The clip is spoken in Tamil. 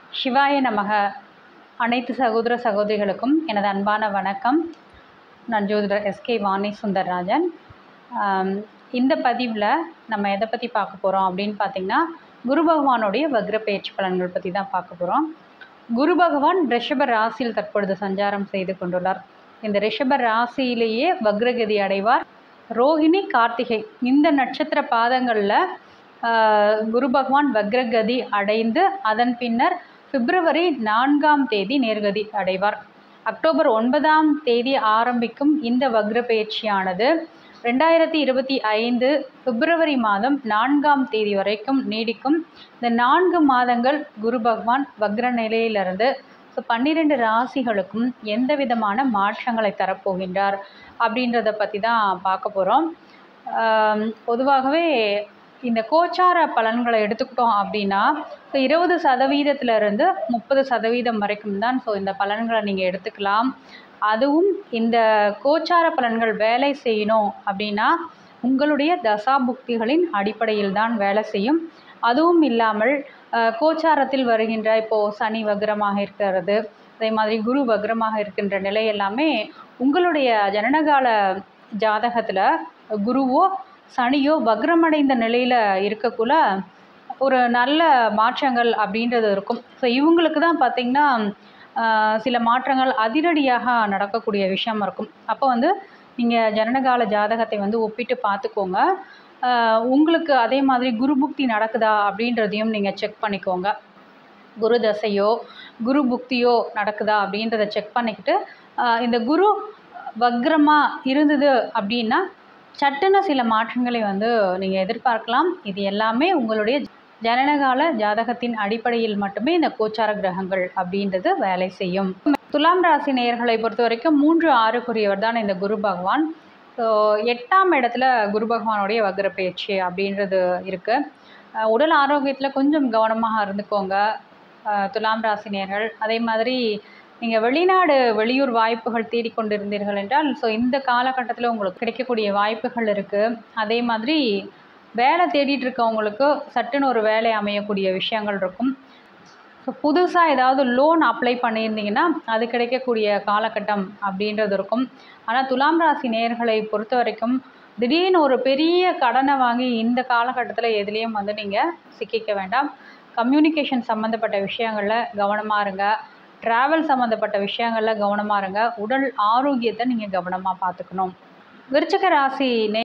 சிவாய நமக அனைத்து சகோதர சகோதரிகளுக்கும் எனது அன்பான வணக்கம் நான் ஜோதிடர் எஸ்கே வாணி சுந்தர்ராஜன் ஆம், இந்த பதிவில் நம்ம எதை பற்றி பார்க்க போகிறோம் அப்படின்னு பார்த்திங்கன்னா குரு பகவானுடைய வக்ர பயிற்சி பலன்கள் பற்றி தான் பார்க்க போகிறோம் குரு பகவான் ரிஷப ராசியில் தற்பொழுது சஞ்சாரம் செய்து கொண்டுள்ளார் இந்த ரிஷப ராசியிலேயே வக்ரகதி அடைவார் ரோஹிணி கார்த்திகை இந்த நட்சத்திர பாதங்களில் குரு பகவான் வக்ரகதி அடைந்து அதன் பின்னர் பிப்ரவரி நான்காம் தேதி நேர்கதி அடைவார் அக்டோபர் ஒன்பதாம் தேதி ஆரம்பிக்கும் இந்த வக்ர பயிற்சியானது ரெண்டாயிரத்தி இருபத்தி ஐந்து பிப்ரவரி மாதம் நான்காம் தேதி வரைக்கும் நீடிக்கும் இந்த நான்கு மாதங்கள் குரு பகவான் வக்ர நிலையிலிருந்து ஸோ பன்னிரெண்டு ராசிகளுக்கும் எந்த விதமான மாற்றங்களை தரப்போகின்றார் அப்படின்றத பற்றி தான் பார்க்க போகிறோம் பொதுவாகவே இந்த கோச்சார பலன்களை எடுத்துக்கிட்டோம் அப்படின்னா ஸோ இருபது சதவீதத்திலிருந்து முப்பது சதவீதம் வரைக்கும் தான் ஸோ இந்த பலன்களை நீங்கள் எடுத்துக்கலாம் அதுவும் இந்த கோச்சார பலன்கள் வேலை செய்யணும் அப்படின்னா உங்களுடைய தசாபுக்திகளின் அடிப்படையில் தான் வேலை செய்யும் அதுவும் இல்லாமல் அஹ், கோச்சாரத்தில் வருகின்ற இப்போது சனி வக்ரமாக இருக்கிறது அதே மாதிரி குரு வக்ரமாக இருக்கின்ற நிலை எல்லாமே உங்களுடைய ஜனனகால ஜாதகத்தில் குருவோ சனியோ வக்ரமடைந்த நிலையில் இருக்கக்குள்ள ஒரு நல்ல மாற்றங்கள் அப்படின்றது இருக்கும் ஸோ இவங்களுக்கு தான் பார்த்திங்கன்னா ஆஹ், சில மாற்றங்கள் அதிரடியாக நடக்கக்கூடிய விஷயம் இருக்கும் அப்போ வந்து நீங்கள் ஜனனகால ஜாதகத்தை வந்து ஒப்பிட்டு பார்த்துக்கோங்க ஆஹ், உங்களுக்கு அதே மாதிரி குரு புக்தி நடக்குதா அப்படின்றதையும் நீங்கள் செக் பண்ணிக்கோங்க குரு தசையோ குரு புக்தியோ நடக்குதா அப்படின்றத செக் பண்ணிக்கிட்டு ஆஹ், இந்த குரு வக்ரமாக இருந்தது அப்படின்னா சட்டுன்னு சில மாற்றங்களை வந்து நீங்கள் எதிர்பார்க்கலாம் இது எல்லாமே உங்களுடைய ஜனனகால ஜாதகத்தின் அடிப்படையில் மட்டுமே இந்த கோச்சார கிரகங்கள் அப்படின்றது வேலை செய்யும் துலாம் ராசி நேயர்களை பொறுத்த வரைக்கும் மூன்று ஆறுக்குரியவர் தான் இந்த குரு பகவான் ஸோ எட்டாம் இடத்துல குரு பகவானுடைய வக்ர பயிற்சி அப்படின்றது இருக்குது உடல் ஆரோக்கியத்தில் கொஞ்சம் கவனமாக இருந்துக்கோங்க அஹ் துலாம் ராசி நேயர்கள் அதே மாதிரி நீங்கள் வெளிநாடு வெளியூர் வாய்ப்புகள் தேடிக்கொண்டிருந்தீர்கள் என்றால் ஸோ இந்த காலகட்டத்தில் உங்களுக்கு கிடைக்கக்கூடிய வாய்ப்புகள் இருக்குது அதே மாதிரி வேலை தேடிட்டு இருக்கவங்களுக்கு சட்டுன்னு ஒரு வேலை அமையக்கூடிய விஷயங்கள் இருக்கும் ஸோ புதுசாக ஏதாவது லோன் அப்ளை பண்ணியிருந்தீங்கன்னா அது கிடைக்கக்கூடிய காலகட்டம் அப்படின்றது இருக்கும் ஆனால் துலாம் ராசி நேயர்களை பொறுத்த வரைக்கும் திடீர்னு ஒரு பெரிய கடனை வாங்கி இந்த காலகட்டத்தில் எதுலேயும் வந்து நீங்கள் சிக்கிக்க வேண்டாம் கம்யூனிகேஷன் சம்மந்தப்பட்ட விஷயங்களில் கவனமாக இருங்க ட்ராவல் சம்மந்தப்பட்ட விஷயங்களில் கவனமாக இருங்க உடல் ஆரோக்கியத்தை நீங்கள் கவனமாக பார்த்துக்கணும் விருச்சக ராசி நே